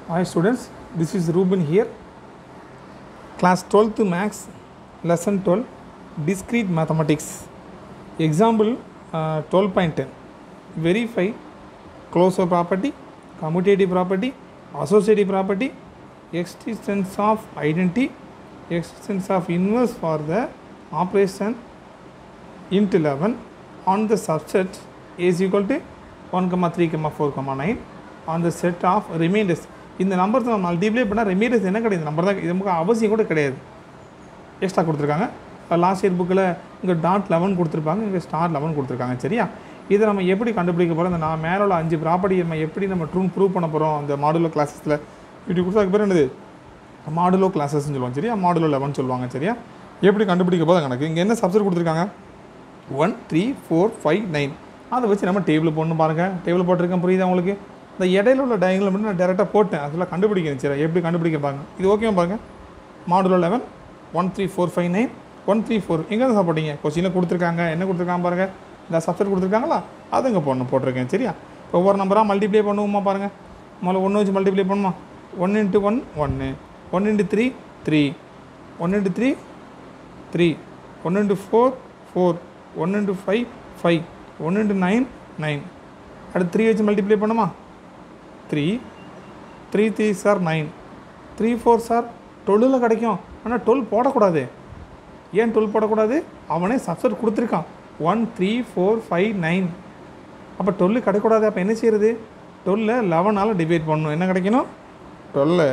Hi students, this is Ruben here. Class 12th Max, Lesson 12, Discrete Mathematics. Example uh, 12.10. Verify closure property, commutative property, associative property, existence of identity, existence of inverse for the operation int 11 on the subset a is equal to 1 comma 3 comma 4 comma 9 on the set of remainders இந்த numbers நம்ம multiply பண்ணால் remainders என்ன கிடையாது number தான் இது நமக்கு அவசியம் கூட கிடையாது எக்ஸ்ட்ரா கொடுத்துருக்காங்க லாஸ்ட் இயர் புக்கில் இங்கே டாட் லெவன் கொடுத்துருப்பாங்க இங்கே ஸ்டார் லெவன் கொடுத்துருக்காங்க சரியா இதை நம்ம எப்படி கண்டுபிடிக்க போகிறோம் இந்த நான் மேலே உள்ள அஞ்சு ப்ராப்பர்ட்டி நம்ம எப்படி நம்ம ட்ரூ ப்ரூவ் பண்ண போகிறோம் அந்த மாடுலோ கிளாஸஸில் இப்படி கொடுத்தா பேர் என்னது மாடுலோ கிளாஸஸ்ன்னு சொல்லுவாங்க சரியா மாடுலோ லெவன் சொல்லுவாங்க சரியா எப்படி கண்டுபிடிக்க போதும் கணக்கு இங்கே என்ன சப்ஜெக்ட் கொடுத்துருக்காங்க one three four five nine அதை வச்சு நம்ம டேபிள் போடணும் பாருங்கள் டேபிள் போட்டிருக்கேன் புரியுதா உங்களுக்கு இந்த இடையில உள்ள டயங்களை மட்டும் நான் டேரெக்டாக போட்டேன் அதில் கண்டுபிடிக்கணும் சரி எப்படி கண்டுபிடிக்க பாருங்க இது ஓகேவா பாருங்க modulo eleven one three four five nine one three four எங்கே தான் சாப்பிட்டீங்க கொஸ்டினில் கொடுத்துருக்காங்க என்ன கொடுத்துருக்காங்க பாருங்கள் இந்த சப்ஜெக்ட் கொடுத்துருக்காங்களா அது இங்கே போடணும் போட்டிருக்கேன் சரியா இப்போ ஒவ்வொரு நம்பராக மல்டிப்ளை பண்ணுவோமா பாருங்கள் முதல்ல ஒன்று வச்சு மல்டிப்ளை பண்ணுமா ஒன் இன்ட்டு ஒன் ஒன்று one into three three one into three three one into four four one into five five one into nine nine அடுத்து த்ரீ வச்சு மல்டிப்ளை பண்ணுமா three three three sir nine three four sir டுவெல்லில் கிடைக்கும் ஆனால் twelve போடக்கூடாது ஏன் twelve போடக்கூடாது அவனே சப்செட் கொடுத்துருக்கான் one three four five nine அப்போ டுவெல்லு கிடைக்கூடாது அப்போ என்ன செய்யறது டுவெல்ல லெவனால் டிவைட் பண்ணணும் என்ன கிடைக்கணும் டுவெல்ல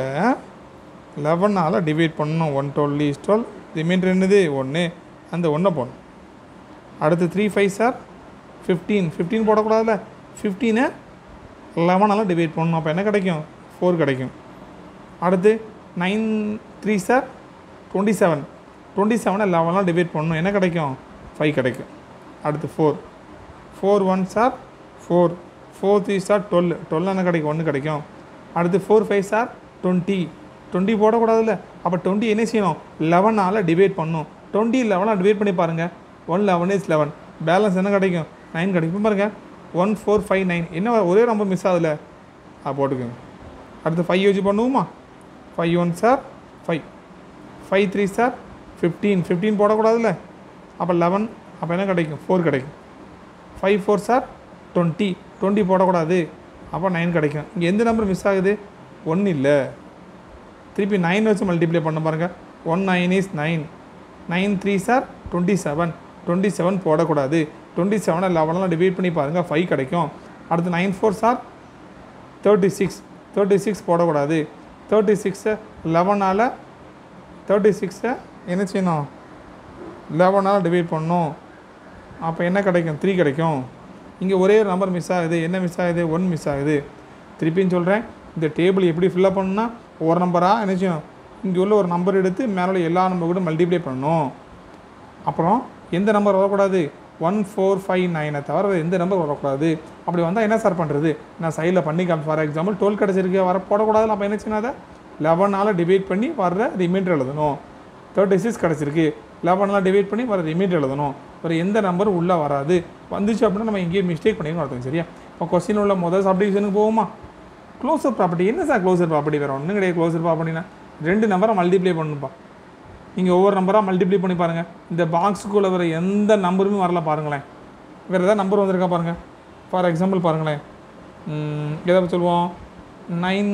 லெவனால் டிவைட் பண்ணணும் one twelve is twelve remainder என்னது ஒன்று அந்த ஒன்றை போடணும் அடுத்து three five sir fifteen fifteen போடக்கூடாதுல்ல ஃபிஃப்டீனை லெவனால் டிவைட் பண்ணணும் அப்போ என்ன கிடைக்கும் ஃபோர் கிடைக்கும் அடுத்து nine three sir twenty seven twenty செவனை லெவனால் டிவைட் பண்ணணும் என்ன கிடைக்கும் ஃபைவ் கிடைக்கும் அடுத்து four four one sir four four three sir twelve twelve என்ன கிடைக்கும் ஒன்று கிடைக்கும் அடுத்து four five sir twenty twenty போடக்கூடாதுல்ல அப்போ டுவெண்ட்டி என்ன செய்யணும் லெவனால் டிவைட் பண்ணணும் டுவெண்ட்டி லெவனால் டிவைட் பண்ணி பாருங்கள் one eleven is eleven balance என்ன கிடைக்கும் நைன் கிடைக்கும் பாருங்கள் ஒன் ஃபோர் ஃபைவ் நைன் என்ன ஒரே நம்பர் மிஸ் ஆகுதுல ஆ போட்டுக்கோங்க அடுத்து ஃபைவ் வச்சு பண்ணுவோமா five one sir five five three sir fifteen fifteen போடக்கூடாதுல்ல அப்போ லெவன் அப்போ என்ன கிடைக்கும் ஃபோர் கிடைக்கும் five four sir twenty twenty போடக்கூடாது அப்போ நைன் கிடைக்கும் இங்கே எந்த நம்பர் மிஸ் ஆகுது ஒன்று இல்லை திருப்பி நைன் வச்சு மல்டிப்ளை பண்ண பாருங்கள் one nine is nine nine three sir twenty seven twenty seven போடக்கூடாது டுவெண்ட்டி செவனை லெவனெலாம் டிவைட் பண்ணி பாருங்கள் ஃபைவ் கிடைக்கும் அடுத்து nine four sir thirty six thirty six போடக்கூடாது தேர்ட்டி சிக்ஸை லெவனால் தேர்ட்டி சிக்ஸை என்ன செய்யணும் லெவனால் டிவைட் பண்ணணும் அப்போ என்ன கிடைக்கும் த்ரீ கிடைக்கும் இங்கே ஒரே ஒரு நம்பர் மிஸ் ஆகுது என்ன மிஸ் ஆகுது ஒன் மிஸ் ஆகுது திருப்பியும் சொல்கிறேன் இந்த டேபிள் எப்படி ஃபில்லப் பண்ணணும்னா ஒரு நம்பராக என்ன செய்யணும் இங்கே உள்ள ஒரு நம்பர் எடுத்து மேலே உள்ள எல்லா நம்பர் கூட மல்டிப்ளை பண்ணணும் அப்புறம் எந்த நம்பர் வரக்கூடாது ஒன் ஃபோர் ஃபைவ் நைனை தவிர வேறு எந்த நம்பர் வரக்கூடாது அப்படி வந்தால் என்ன சார் பண்ணுறது நான் சைடில் பண்ணி காமி ஃபார் எக்ஸாம்பிள் டுவெல் கிடச்சிருக்கு வர போடக்கூடாது அப்போ என்ன செய்யணும் அதை லெவனால் டிவைட் பண்ணி வர்ற ரிமைண்டர் எழுதணும் தேர்ட்டி சிக்ஸ் கிடச்சிருக்கு லெவனால் டிவைட் பண்ணி வர ரிமைண்டர் எழுதணும் வேறு எந்த நம்பர் உள்ளே வராது வந்துச்சு அப்படின்னா நம்ம எங்கேயும் மிஸ்டேக் பண்ணிக்கணும் அர்த்தம் சரியா இப்போ கொஸ்டின் உள்ள முதல் சப்டிவிஷனுக்கு போவோமா க்ளோசர் ப்ராப்பர்ட்டி என்ன சார் க்ளோசர் ப்ராப்பர்ட்டி வேறு ஒன்றும் கிடையாது க்ளோசர் ப்ராப்பர்ட்டினா ரெண்டு நம்பரை மல்டிப்ளை பண்ணணும்ப்பா நீங்கள் ஒவ்வொரு நம்பராக மல்டிப்ளை பண்ணி பாருங்கள் இந்த பாக்ஸுக்குள்ளே வர எந்த நம்பருமே வரல பாருங்களேன் வேறு ஏதாவது நம்பர் வந்திருக்கா பாருங்கள் ஃபார் எக்ஸாம்பிள் பாருங்களேன் எதை சொல்லுவோம் nine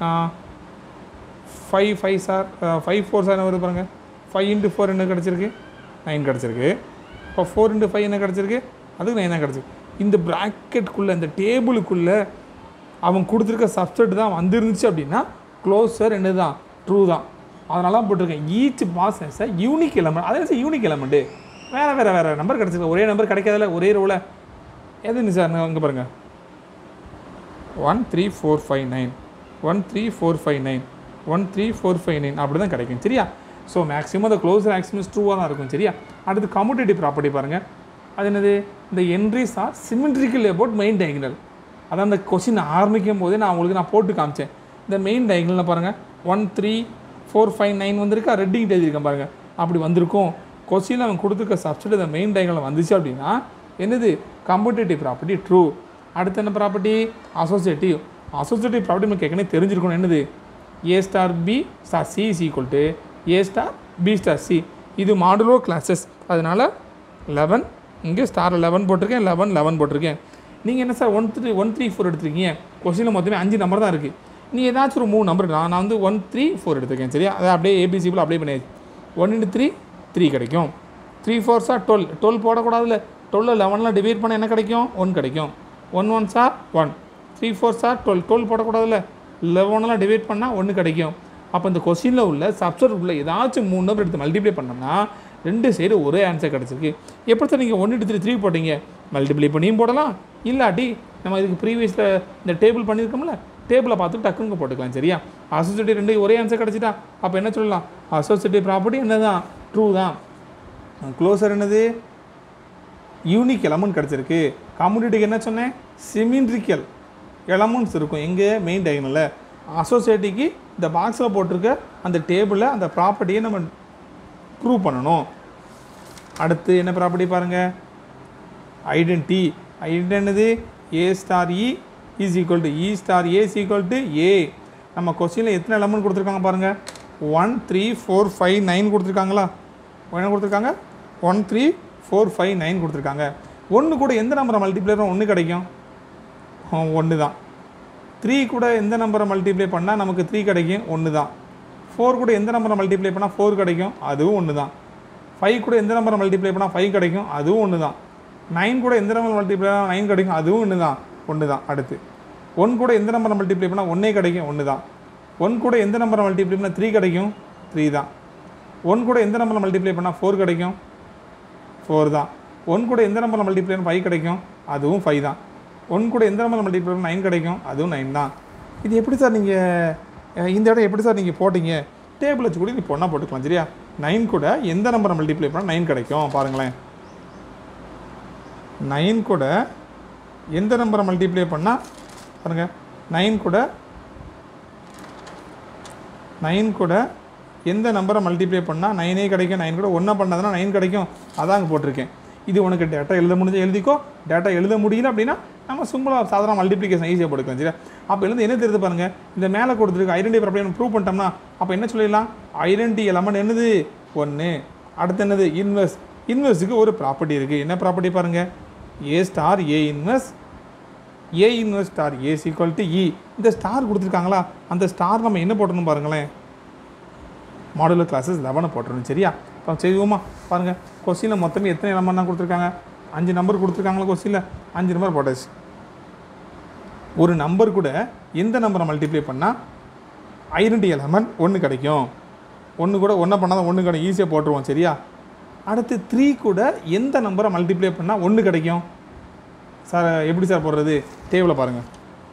five five sir five four sir என்ன வருது பாருங்கள் ஃபைவ் இன்ட்டு ஃபோர் என்ன கிடச்சிருக்கு நைன் கிடச்சிருக்கு இப்போ ஃபோர் இன்ட்டு ஃபைவ் என்ன கிடச்சிருக்கு அதுக்கு நைன் தான் கிடச்சிருக்கு இந்த ப்ராக்கெட்டுக்குள்ளே இந்த டேபிளுக்குள்ளே அவன் கொடுத்துருக்க சப்ஜெக்ட் தான் வந்துருந்துச்சு அப்படின்னா க்ளோஸர் என்ன தான் ட்ரூ தான் அதனால தான் போட்டிருக்கேன் each possess unique element அதே சார் யூனிக் எலமெண்ட்டு வேறு வேறு வேறு நம்பர் கிடச்சிருக்கு ஒரே நம்பர் கிடைக்காதுல ஒரே ரோவில் எதுன்னு சார் இங்கே பாருங்கள் one three four five nine one three four five nine one three four five nine அப்படி தான் கிடைக்கும் சரியா ஸோ மேக்ஸிமம் அந்த க்ளோஸ் மேக்ஸிமம் ட்ரூவாக தான் இருக்கும் சரியா அடுத்து கம்யூட்டேட்டிவ் ப்ராப்பர்ட்டி பாருங்கள் அது என்னது இந்த entries are symmetrical about main diagonal அதான் அந்த கொஸ்டின் ஆரம்பிக்கும் போதே நான் உங்களுக்கு நான் போட்டு காமிச்சேன் இந்த மெயின் டயக்னலில் பாருங்கள் one three four five nine வந்திருக்கா ரெட்டிங் எழுதியிருக்கேன் பாருங்கள் அப்படி வந்திருக்கும் கொஸ்டின் அவன் கொடுத்துருக்க சப்ஜெக்ட் இந்த மெயின் டயக்னல் வந்துச்சு அப்படின்னா என்னது கம்யூட்டேட்டிவ் ப்ராப்பர்ட்டி ட்ரூ அடுத்து என்ன ப்ராப்பர்ட்டி அசோசியேட்டிவ் அசோசியேட்டிவ் ப்ராப்பர்ட்டி நமக்கு ஏற்கனவே தெரிஞ்சிருக்கணும் என்னது a star b star c is equal to a star b star c இது மாடுலோ கிளாஸஸ் அதனால் லெவன் இங்கே ஸ்டார் லெவன் போட்டிருக்கேன் லெவன் லெவன் போட்டிருக்கேன் நீங்கள் என்ன sir one three one three four எடுத்துருக்கீங்க கொஸ்டினில் மொத்தமே அஞ்சு நம்பர் தான் இருக்குது நீ ஏதாச்சும் ஒரு மூணு நம்பர் நான் நான் வந்து ஒன் த்ரீ ஃபோர் எடுத்துருக்கேன் சரியா அதை அப்படியே ஏபிசிபிள் அப்ளை பண்ணியாச்சு ஒன் இன்ட்டு த்ரீ த்ரீ கிடைக்கும் த்ரீ ஃபோர்ஸா டுவெல் டுவெல் போடக்கூடாதுல்ல டுவெல் லெவனில் டிவைட் பண்ண என்ன கிடைக்கும் ஒன் கிடைக்கும் one one sir one three four sir twelve twelve போடக்கூடாதுல்ல லெவனெலாம் டிவைட் பண்ணால் ஒன்று கிடைக்கும் அப்போ இந்த கொஸ்டினில் உள்ள சப்சர் உள்ள ஏதாச்சும் மூணு நம்பர் எடுத்து மல்டிப்ளை பண்ணோம்னா ரெண்டு சைடு ஒரே ஆன்சர் கிடச்சிருக்கு எப்படி சார் நீங்கள் ஒன்று த்ரீ த்ரீ போட்டீங்க மல்டிப்ளை பண்ணியும் போடலாம் இல்லாட்டி நம்ம இதுக்கு ப்ரீவியஸில் இந்த டேபிள் பண்ணியிருக்கோம்ல டேபிளை பார்த்து டக்குன்னு போட்டுக்கலாம் சரியா அசோசியேட்டிவ் ரெண்டு ஒரே ஆன்சர் கிடச்சிட்டா அப்போ என்ன சொல்லலாம் அசோசியேட்டிவ் ப்ராப்பர்ட்டி என்ன தான் ட்ரூ தான் க்ளோசர் என்னது யூனிக் எலமெண்ட் கிடச்சிருக்கு கம்யூனிட்டிக்கு என்ன சொன்னேன் சிமிண்ட்ரிக்கல் எலமெண்ட்ஸ் இருக்கும் எங்கே மெயின் டைனில் அசோசியேட்டிக்கு இந்த பாக்ஸில் போட்டிருக்க அந்த டேபிளில் அந்த ப்ராப்பர்ட்டியை நம்ம ப்ரூவ் பண்ணணும் அடுத்து என்ன ப்ராப்பர்ட்டி பாருங்கள் ஐடென்டி ஐடென்டி என்னது a star e is equal to e star a is equal to a நம்ம கொஸ்டினில் எத்தனை எலமெண்ட் கொடுத்துருக்காங்க பாருங்கள் one three four five nine கொடுத்துருக்காங்களா என்ன கொடுத்துருக்காங்க one three four five nine கொடுத்துருக்காங்க ஒன்று கூட எந்த நம்பரை மல்டிப்ளை பண்ணால் ஒன்று கிடைக்கும் ஒன்று தான் த்ரீ கூட எந்த நம்பரை மல்டிப்ளை பண்ணால் நமக்கு த்ரீ கிடைக்கும் ஒன்று தான் ஃபோர் கூட எந்த நம்பரை மல்டிப்ளை பண்ணால் ஃபோர் கிடைக்கும் அதுவும் ஒன்று தான் ஃபைவ் கூட எந்த நம்பரை மல்டிப்ளை பண்ணால் ஃபைவ் கிடைக்கும் அதுவும் ஒன்று தான் நைன் கூட எந்த நம்பர் மல்டிப்ளை பண்ணால் நைன் கிடைக்கும் அதுவும் ஒன்று தான் ஒன்று தான் அடுத்து ஒன் கூட எந்த நம்பரை மல்டிப்ளை பண்ணால் ஒன்றே கிடைக்கும் ஒன்று தான் ஒன் கூட எந்த நம்பரை மல்டிப்ளை பண்ணால் த்ரீ கிடைக்கும் த்ரீ தான் ஒன் கூட எந்த நம்பரை மல்டிப்ளை பண்ணால் ஃபோர் கிடைக்கும் ஃபோர் தான் ஒன் கூட எந்த நம்பரில் மல்டிப்ளை பண்ணால் ஃபைவ் கிடைக்கும் அதுவும் ஃபைவ் தான் ஒன் கூட எந்த நம்பரில் மல்டிப்ளை பண்ணால் நைன் கிடைக்கும் அதுவும் நைன் தான் இது எப்படி சார் நீங்கள் இந்த இடம் எப்படி சார் நீங்கள் போட்டீங்க டேபிள் வச்சு கூட நீ பொண்ணாக போட்டுக்கலாம் சரியா நைன் கூட எந்த நம்பரை மல்டிப்ளை பண்ணால் நைன் கிடைக்கும் பாருங்களேன் நைன் கூட எந்த நம்பரை மல்டிப்ளை பண்ணால் பாருங்கள் நைன் கூட நைன் கூட எந்த நம்பரை மல்டிப்ளை பண்ணால் நைனே கிடைக்கும் நைன் கூட ஒன்றா பண்ணாதான் நைன் கிடைக்கும் அதான் அங்கே போட்டிருக்கேன் இது உனக்கு டேட்டா எழுத முடிஞ்ச எழுதிக்கோ டேட்டா எழுத முடியல அப்படின்னா நம்ம சிம்பிளாக சாதாரண மல்டிப்ளிகேஷன் ஈஸியாக போட்டுக்கலாம் சரியா அப்போ எழுந்து என்ன தெரியுது பாருங்க இந்த மேலே கொடுத்துருக்கு ஐடென்டி ப்ராப்பர்ட்டி ப்ரூவ் பண்ணிட்டோம்னா அப்போ என்ன சொல்லிடலாம் ஐடென்டி எலமெண்ட் என்னது ஒன்று அடுத்து என்னது இன்வெர்ஸ் இன்வெர்ஸுக்கு ஒரு ப்ராப்பர்ட்டி இருக்குது என்ன ப்ராப்பர்ட்டி பாருங்கள் a star a inverse a inverse star a equal to e இந்த ஸ்டார் கொடுத்துருக்காங்களா அந்த ஸ்டார் நம்ம என்ன போட்டணும் பாருங்களேன் மாடுலர் கிளாஸஸ் லெவனை போட்டுருணும் சரியா இப்போ செய்வோமா பாருங்கள் கொஸ்டினில் மொத்தமே எத்தனை எலமெண்ட் கொடுத்துருக்காங்க அஞ்சு நம்பர் கொடுத்துருக்காங்களா கொஸ்டினில் அஞ்சு நம்பர் போட்டாச்சு ஒரு நம்பர் கூட எந்த நம்பரை மல்டிப்ளை பண்ணால் ஐடென்டி எலமெண்ட் ஒன்று கிடைக்கும் ஒன்று கூட ஒன்றை பண்ணால் ஒன்று கிடைக்கும் ஈஸியாக போட்டுருவோம் சரியா அடுத்து த்ரீ கூட எந்த நம்பரை மல்டிப்ளை பண்ணால் ஒன்று கிடைக்கும் சார் எப்படி சார் போடுறது டேபிளை பாருங்கள்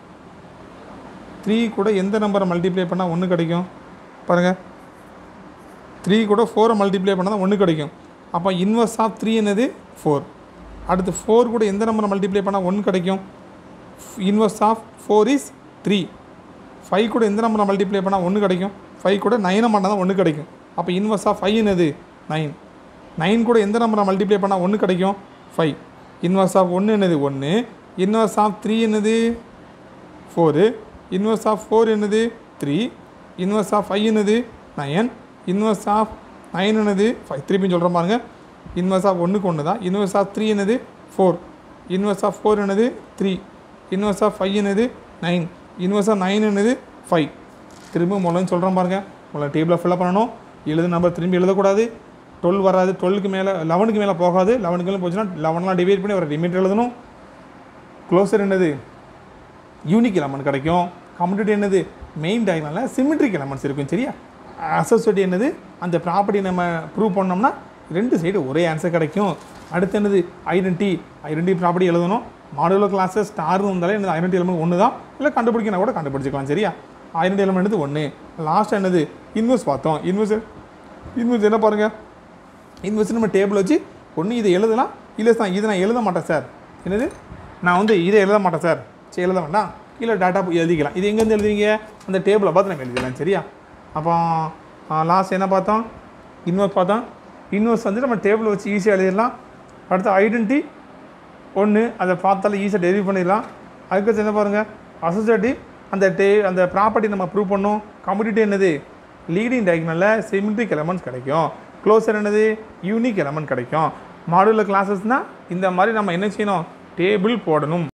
த்ரீ கூட எந்த நம்பரை மல்டிப்ளை பண்ணால் ஒன்று கிடைக்கும் பாருங்கள் த்ரீ கூட ஃபோரை மல்டிப்ளை பண்ணால் தான் ஒன்று கிடைக்கும் அப்போ இன்வெர்ஸ் ஆஃப் த்ரீ என்னது ஃபோர் அடுத்து ஃபோர் கூட எந்த நம்பரை மல்டிப்ளை பண்ணால் ஒன்று கிடைக்கும் inverse of four is three five கூட எந்த நம்பரை மல்டிப்ளை பண்ணால் ஒன்று கிடைக்கும் ஃபைவ் கூட நைனை பண்ணால் தான் ஒன்று கிடைக்கும் அப்போ இன்வெர்ஸ் ஆஃப் ஃபைவ் என்னது நைன் நைன் கூட எந்த நம்பரை மல்டிப்ளை பண்ணால் ஒன்று கிடைக்கும் ஃபைவ் இன்வெர்ஸ் ஆஃப் ஒன்று என்னது ஒன்று இன்வெர்ஸ் ஆஃப் த்ரீ என்னது ஃபோரு இன்வெர்ஸ் ஆஃப் ஃபோர் என்னது த்ரீ இன்வெர்ஸ் ஆஃப் ஃபைவ் என்னது நயன் இன்வெர்ஸ் ஆஃப் நைன் என்னது ஃபைவ் திருப்பி சொல்கிறேன் பாருங்க இன்வெர்ஸ் ஆஃப் ஒன்றுக்கு ஒன்று தான் இன்வெர்ஸ் ஆஃப் த்ரீ என்னது ஃபோர் இன்வெர்ஸ் ஆஃப் ஃபோர் என்னது த்ரீ இன்வெர்ஸ் ஆஃப் ஃபைவ் என்னது நைன் இன்வெர்ஸ் ஆஃப் நைன் என்னது ஃபைவ் திரும்ப முதல்ல சொல்கிறேன் பாருங்கள் முதல்ல டேபிளை ஃபில்அப் பண்ணணும் எழுது நம்பர் திரும்பி எழுதக்கூடாது டுவெல் வராது டுவெல்க்கு மேலே லெவனுக்கு மேலே போகாது லெவனுக்கு மேலே போச்சுன்னா லெவன்லாம் டிவைட் பண்ணி ஒரு லிமிட் எழுதணும் க்ளோசர் என்னது யூனிக் எலமெண்ட் கிடைக்கும் கம்யூனிட்டி என்னது மெயின் டயக்னலில் சிமெட்ரிக் எலமெண்ட்ஸ் இருக்கும் சரியா அசோசியேட்டி என்னது அந்த ப்ராப்பர்ட்டி நம்ம ப்ரூவ் பண்ணோம்னா ரெண்டு சைடு ஒரே ஆன்சர் கிடைக்கும் அடுத்து என்னது ஐடென்டி ஐடென்டி ப்ராப்பர்ட்டி எழுதணும் மாடுலர் கிளாஸஸ் ஸ்டார் வந்தாலே என்னது ஐடென்டி எலமெண்ட் ஒன்று தான் இல்லை கண்டுபிடிக்கணும் கூட கண்டுபிடிச்சிக்கலாம் சரியா ஐடென்டி எலமெண்ட் என்னது ஒன்று லாஸ்ட் என்னது இன்வெஸ்ட் பார்த்தோம் இன்வெஸ்ட் இன்வெஸ்ட் என்ன பாருங்கள் இன்வெஸ்ட் நம்ம டேபிள் வச்சு ஒன்று இதை எழுதலாம் இல்லை சார் இதை நான் எழுத மாட்டேன் சார் என்னது நான் வந்து இதை எழுத மாட்டேன் சார் சரி எழுத வேண்டாம் கீழே டேட்டா எழுதிக்கலாம் இது எங்கேருந்து எழுதுவீங்க அந்த டேபிளை பார்த்து நம்ம எழுதிக்கலாம் சரியா அப்போ லாஸ்ட் என்ன பார்த்தோம் இன்வெர்ஸ் பார்த்தோம் இன்வெர்ஸ் வந்து நம்ம டேபிள் வச்சு ஈஸியாக எழுதிடலாம் அடுத்து ஐடென்டி ஒன்று அதை பார்த்தாலும் ஈஸியாக டெரிவ் பண்ணிடலாம் அதுக்கடுத்து என்ன பாருங்கள் அசோசியேட்டிவ் அந்த டே அந்த ப்ராப்பர்ட்டி நம்ம ப்ரூவ் பண்ணோம் கம்யூனிட்டி என்னது லீடிங் டயக்னலில் சிமெட்ரிக் எலமெண்ட்ஸ் கிடைக்கும் க்ளோசர் என்னது யூனிக் எலமெண்ட் கிடைக்கும் மாடுலர் கிளாஸஸ்னால் இந்த மாதிரி நம்ம என்ன செய்யணும் டேபிள் போடணும்